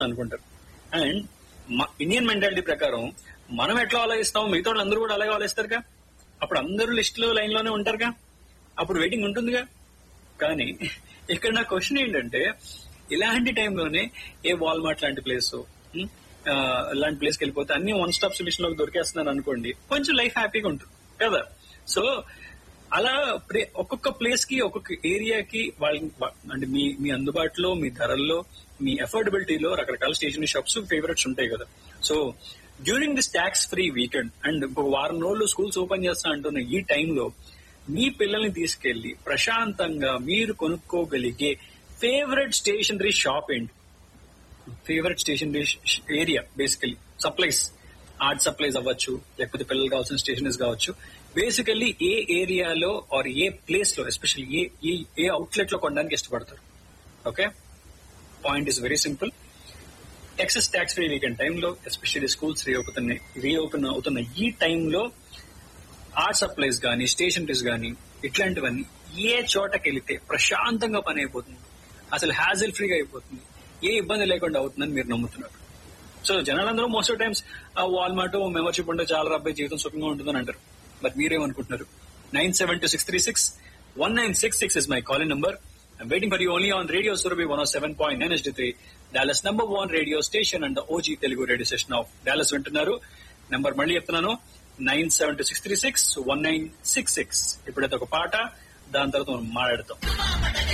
అనుకుంటారు and Indian mentality ప్రకారం మనం ఎట్లా ఆలోచిస్తాం మిగతా వాళ్ళు అందరూ కూడా అలాగే ఆలోచిస్తారుగా అప్పుడు అందరూ లిస్ట్ లో లైన్ లోనే ఉంటారుగా అప్పుడు వెయిటింగ్ ఉంటుందిగా కానీ ఇక్కడ నా క్వశ్చన్ ఏంటంటే ఇలాంటి టైంలోనే ఏ వాల్మార్ట్ లాంటి ప్లేస్ ఇలాంటి ప్లేస్కి వెళ్ళిపోతే అన్ని వన్ స్టాప్ సొల్యూషన్ లో దొరికేస్తున్నారు అనుకోండి కొంచెం లైఫ్ హ్యాపీగా ఉంటుంది కదా సో అలా ప్రే- ఒక్కొక్క ప్లేస్ కి ఒక్కొక్క ఏరియాకి వాళ్ళ అంటే మీ మీ అందుబాటులో మీ ధరల్లో మీ అఫోర్డబిలిటీలో రకరకాల స్టేషనరీ షాప్స్ ఫేవరెట్స్ ఉంటాయి కదా so during this tax free weekend and ఇంకొక వారం రోజులు స్కూల్స్ ఓపెన్ చేస్తా అంటున్న ఈ టైంలో మీ పిల్లల్ని తీసుకెళ్లి ప్రశాంతంగా మీరు కొనుక్కోగలిగే ఫేవరెట్ స్టేషనరీ షాప్ ఏంటి favourite stationery area basically supplies art supplies అవ్వచ్చు లేకపోతే పిల్లలు కావాల్సిన స్టేషనరీస్ కావచ్చు బేసికల్లీ ఏ ఏరియాలో ఆర్ ఏ ప్లేస్ లో especially a a- a outlet లో కొనడానికి ఇష్టపడతారు okay point is very simple Texas tax free weekend టైంలో ఎస్పెషల్లీ స్కూల్స్ రీఓపెన్ రీఓపెన్ అవుతున్న ఈ టైంలో ఆర్ట్ సప్లైస్ గానీ స్టేషనరీస్ గానీ ఇట్లాంటివన్నీ ఏ చోటకి వెళితే ప్రశాంతంగా పని అయిపోతుంది అసలు హ్యాజిల్ ఫ్రీగా అయిపోతుంది ఏ ఇబ్బంది లేకుండా అవుతుందని మీరు నమ్ముతున్నారు సో జనాలందరూ మోస్ట్ ఆఫ్ టైమ్స్ ఆ వాల్మార్ట్ మెంబర్షిప్ ఉంటే చాలా రబ్బాయి జీవితం సుఖంగా ఉంటుందని అంటారు బట్ మీరేమనుకుంటున్నారు nine seven two six three six one nine six six is my calling number I'm waiting for you only on radio Surabhi one seven point nine S three Dallas number one radio station and OG Telugu radio station of Dallas వింటున్నారు number మళ్ళీ చెప్తున్నాను nine seven two six three six one nine six six ఇప్పుడైతే ఒక పాట దాని తర్వాత మనం మాట్లాడతాం